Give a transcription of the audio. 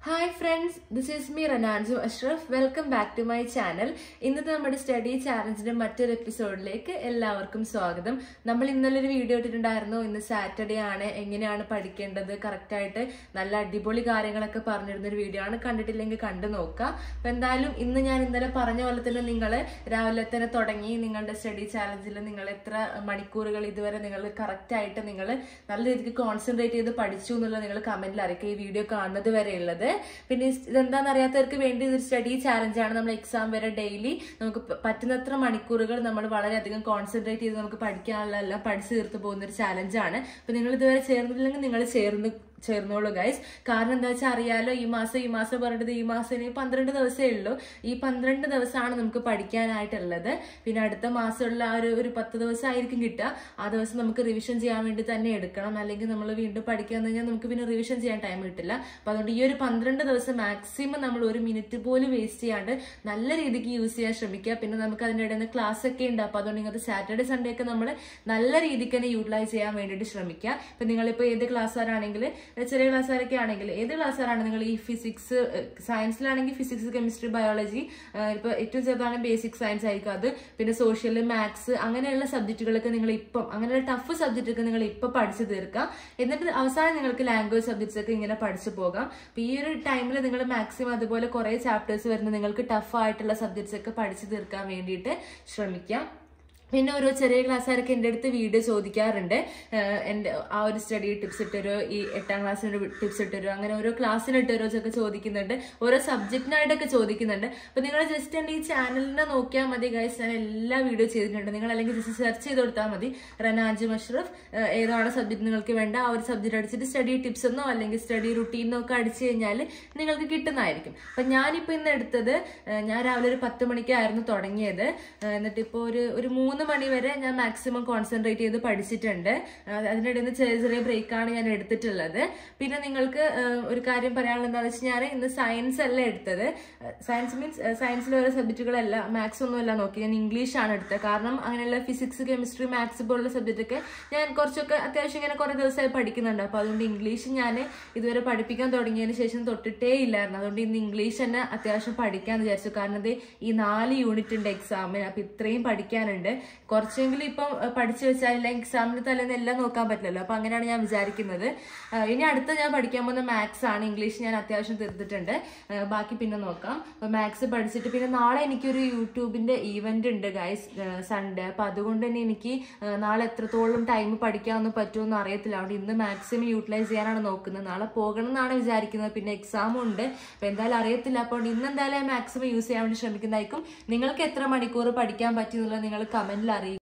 hi friends this is me Rananju Ashraf welcome back to my channel ഇന്നത്തെ നമ്മുടെ study ചാലഞ്ചിന്റെ മറ്റൊരു എപ്പിസോഡിലേക്ക് എല്ലാവർക്കും സ്വാഗതം നമ്മൾ ഇന്നലെ ഒരു വീഡിയോ ഇട്ടിട്ടുണ്ടായിരുന്നു ഇന്ന് സാറ്റർഡേ ആണ് എങ്ങനെയാണ് പഠിക്കേണ്ടത് കറക്റ്റ് ആയിട്ട് നല്ല അടിപൊളി കാര്യങ്ങളൊക്കെ പറഞ്ഞിരുന്ന ഒരു വീഡിയോ ആണ് കണ്ടിട്ടില്ലെങ്കിൽ കണ്ടു നോക്കുക അപ്പൊ എന്തായാലും ഇന്ന് ഞാൻ ഇന്നലെ പറഞ്ഞ പോലെ തന്നെ നിങ്ങൾ രാവിലെ തന്നെ തുടങ്ങി നിങ്ങളുടെ സ്റ്റഡി ചാലഞ്ചിൽ നിങ്ങൾ എത്ര മണിക്കൂറുകൾ ഇതുവരെ നിങ്ങൾ കറക്റ്റ് ആയിട്ട് നിങ്ങൾ നല്ല രീതിക്ക് കോൺസെൻട്രേറ്റ് ചെയ്ത് പഠിച്ചു എന്നുള്ളത് നിങ്ങൾ കമന്റിൽ അറിയിക്കുക ഈ വീഡിയോ കാണുന്നത് വരെ ഉള്ളത് പിന്നെ ഇസ് ഇതെന്താണെന്ന് അറിയാത്തവർക്ക് വേണ്ടി ഇതൊരു സ്റ്റഡി ചാലഞ്ചാണ് നമ്മൾ എക്സാം വരെ ഡെയിലി നമുക്ക് പ- പറ്റുന്നത്ര മണിക്കൂറുകൾ നമ്മൾ വളരെയധികം കോൺസെൻട്രേറ്റ് ചെയ്ത് നമുക്ക് പഠിക്കാനുള്ള എല്ലാം പഠിച്ചു തീർത്ത് പോകുന്ന ഒരു ചാലഞ്ചാണ് അപ്പൊ നിങ്ങൾ ഇതുവരെ ചേർന്നില്ലെങ്കിൽ നിങ്ങൾ ചേർന്ന് ചേർന്നോളൂ ഗൈസ് കാരണം എന്താ വെച്ചാൽ അറിയാലോ ഈ മാസം ഈ മാസം പറഞ്ഞത് ഈ മാസം ഇനി പന്ത്രണ്ട് ദിവസമേ ഉള്ളൂ ഈ പന്ത്രണ്ട് ദിവസമാണ് നമുക്ക് പഠിക്കാനായിട്ടുള്ളത് പിന്നെ അടുത്ത മാസമുള്ള ആ ഒരു ഒരു പത്ത് ദിവസം ആയിരിക്കും കിട്ടുക ആ ദിവസം നമുക്ക് റിവിഷൻ ചെയ്യാൻ വേണ്ടി തന്നെ എടുക്കണം അല്ലെങ്കിൽ നമ്മൾ വീണ്ടും പഠിക്കാന്ന് കഴിഞ്ഞാൽ നമുക്ക് പിന്നെ റിവിഷൻ ചെയ്യാൻ ടൈം കിട്ടില്ല അപ്പൊ അതുകൊണ്ട് ഈ ഒരു പന്ത്രണ്ട് ദിവസം മാക്സിമം നമ്മൾ ഒരു മിനിറ്റ് പോലും വേസ്റ്റ് ചെയ്യാണ്ട് നല്ല രീതിക്ക് യൂസ് ചെയ്യാൻ ശ്രമിക്കുക പിന്നെ നമുക്ക് അതിൻ്റെ ഇടയിൽ നിന്ന് ക്ലാസ് ഒക്കെ ഉണ്ട് അപ്പൊ അതുകൊണ്ട് ഇങ്ങനത്തെ സാറ്റർഡേ സൺഡേ ഒക്കെ നമ്മൾ നല്ല രീതിക്ക് തന്നെ യൂട്ടിലൈസ് ചെയ്യാൻ വേണ്ടിയിട്ട് ശ്രമിക്കുക ഇപ്പൊ നിങ്ങളിപ്പോൾ ഏത് ക്ലാസ്സുകാരാണെങ്കിൽ ചെറിയ ക്ലാസ്സുകാരൊക്കെ ആണെങ്കിൽ ഏത് ക്ലാസ്സുകാരാണ് നിങ്ങൾ ഈ ഫിസിക്സ് സയൻസിലാണെങ്കിൽ ഫിസിക്സ് കെമിസ്ട്രി ബയോളജി ഇപ്പൊ ഏറ്റവും ചെറുതാണെങ്കിൽ ബേസിക് സയൻസ് ആയിരിക്കും അത് പിന്നെ സോഷ്യൽ മാത്സ് അങ്ങനെയുള്ള സബ്ജക്റ്റുകളൊക്കെ നിങ്ങൾ ഇപ്പം അങ്ങനെയുള്ള ടഫ് സബ്ജക്റ്റ് ഒക്കെ നിങ്ങൾ ഇപ്പം പഠിച്ചു തീർക്കുക എന്നിട്ട് അവസാനം നിങ്ങൾക്ക് ലാംഗ്വേജ് സബ്ജക്ട്സ് ഒക്കെ ഇങ്ങനെ പഠിച്ചു പോകാം അപ്പൊ ഈ ഒരു ടൈമിൽ നിങ്ങൾ മാക്സിമം അതുപോലെ കുറെ ചാപ്റ്റേഴ്സ് വരുന്ന നിങ്ങൾക്ക് ടഫ് ആയിട്ടുള്ള സബ്ജക്ട്സ് ഒക്കെ പഠിച്ചു തീർക്കാൻ വേണ്ടിയിട്ട് ശ്രമിക്കാം പിന്നെ ഓരോ ചെറിയ ക്ലാസ്സുകാരൊക്കെ എൻ്റെ അടുത്ത് വീഡിയോ ചോദിക്കാറുണ്ട് ആഹ് എൻ്റെ ആ ഒരു സ്റ്റഡി ടിപ്സ് ഇട്ടൊരു ഈ എട്ടാം ക്ലാസ്സിന് ടിപ്സ് ഇട്ടൊരു അങ്ങനെ ഓരോ ക്ലാസ്സിന് ഇട്ടൊരു ഒക്കെ ചോദിക്കുന്നുണ്ട് ഓരോ സബ്ജക്റ്റിനായിട്ടൊക്കെ ചോദിക്കുന്നുണ്ട് അപ്പൊ നിങ്ങൾ ജസ്റ്റ് എൻ്റെ ഈ ചാനലിനെ നോക്കിയാൽ മതി ഗൈസ് ഞാൻ എല്ലാ വീഡിയോ ചെയ്തിട്ടുണ്ട് നിങ്ങൾ അല്ലെങ്കിൽ ജസ്റ്റ് സെർച്ച് ചെയ്ത് കൊടുത്താൽ മതി റനാജ് മഷ്റഫ് ആഹ് ഏതാണ് സബ്ജക്ട് നിങ്ങൾക്ക് വേണ്ട ആ ഒരു സബ്ജക്ട് അടിച്ചിട്ട് സ്റ്റഡി ടിപ്സ് എന്നോ അല്ലെങ്കിൽ സ്റ്റഡി റുട്ടീനോ ഒക്കെ അടിച്ചു കഴിഞ്ഞാൽ നിങ്ങൾക്ക് കിട്ടുന്നതായിരിക്കും അപ്പൊ ഞാനിപ്പോ ഇന്ന് എടുത്തത് ആഹ് ഞാൻ രാവിലെ ഒരു പത്ത് മണിക്കായിരുന്നു തുടങ്ങിയത് ആഹ് എന്നിട്ട് ഇപ്പോൾ ഒരു ഒരു മൂന്ന് മണി വരെ ഞാൻ മാക്സിമം കോൺസെൻട്രേറ്റ് ചെയ്ത് പഠിച്ചിട്ടുണ്ട് ആഹ് അതിനിടയിൽ നിന്ന് ചെറിയ ചെറിയ ബ്രേക്കാണ് ഞാൻ എടുത്തിട്ടുള്ളത് പിന്നെ നിങ്ങൾക്ക് ആഹ് ഒരു കാര്യം പറയാനുള്ളത് എന്താണെന്ന് വെച്ച് ഞാൻ ഇന്ന് സയൻസ് അല്ല എടുത്തത് സയൻസ് മീൻസ് സയൻസിലെ ഓരോ സബ്ജക്റ്റുകളല്ല മാത്സ് ഒന്നും അല്ല നോക്കി ഞാൻ ഇംഗ്ലീഷ് ആണ് എടുത്തത് കാരണം അങ്ങനെയുള്ള ഫിസിക്സ് കെമിസ്ട്രി മാത്സ് പോലുള്ള സബ്ജക്റ്റ് ഒക്കെ ഞാൻ കുറച്ചൊക്കെ അത്യാവശ്യം ഇങ്ങനെ കുറെ ദിവസമായി പഠിക്കുന്നുണ്ട് അപ്പൊ അതുകൊണ്ട് ഇംഗ്ലീഷ് ഞാൻ ഇതുവരെ പഠിപ്പിക്കാൻ തുടങ്ങിയതിന് ശേഷം തൊട്ടിട്ടേ ഇല്ലായിരുന്നു അതുകൊണ്ട് ഇന്ന് ഇംഗ്ലീഷ് തന്നെ അത്യാവശ്യം പഠിക്കാന്ന് വിചാരിച്ചു കാരണം ഇത് ഈ നാല് യൂണിറ്റ് ഉണ്ട് എക്സാമിന് അപ്പൊ ഇത്രയും പഠിക്കാനുണ്ട് കുറച്ചെങ്കിലും ഇപ്പം അഹ് പഠിച്ചു വെച്ചാൽ എക്സാമിന് തലേന്ന് എല്ലാം നോക്കാൻ പറ്റില്ലല്ലോ അപ്പൊ അങ്ങനെയാണ് ഞാൻ വിചാരിക്കുന്നത് ആഹ് ഇനി അടുത്ത ഞാൻ പഠിക്കാൻ പോകുന്ന മാത്സ് ആണ് ഇംഗ്ലീഷ് ഞാൻ അത്യാവശ്യം തീർത്തിട്ടുണ്ട് ആഹ് ബാക്കി പിന്നെ നോക്കാം അപ്പൊ മാത്സ് പഠിച്ചിട്ട് പിന്നെ നാളെ എനിക്കൊരു യൂട്യൂബിന്റെ ഈവന്റ് ഉണ്ട് ഗൈസ് സൺഡേ അപ്പൊ അതുകൊണ്ട് തന്നെ എനിക്ക് ആഹ് നാളെ എത്രത്തോളം ടൈം പഠിക്കാമെന്ന് പറ്റുമെന്ന് അറിയത്തില്ല അതുകൊണ്ട് ഇന്ന് മാക്സിമം യൂട്ടിലൈസ് ചെയ്യാനാണ് നോക്കുന്നത് നാളെ പോകണം എന്നാണ് വിചാരിക്കുന്നത് പിന്നെ എക്സാമും ഉണ്ട് അപ്പൊ എന്തായാലും അറിയത്തില്ല അപ്പോൾ ഇന്ന് എന്തായാലും മാക്സിമം യൂസ് ചെയ്യാൻ വേണ്ടി ശ്രമിക്കുന്നതായിരിക്കും നിങ്ങൾക്ക് എത്ര മണിക്കൂർ പഠിക്കാൻ പറ്റും എന്നുള്ളത് നിങ്ങൾ കമന്റിൽ അറിയിക്കും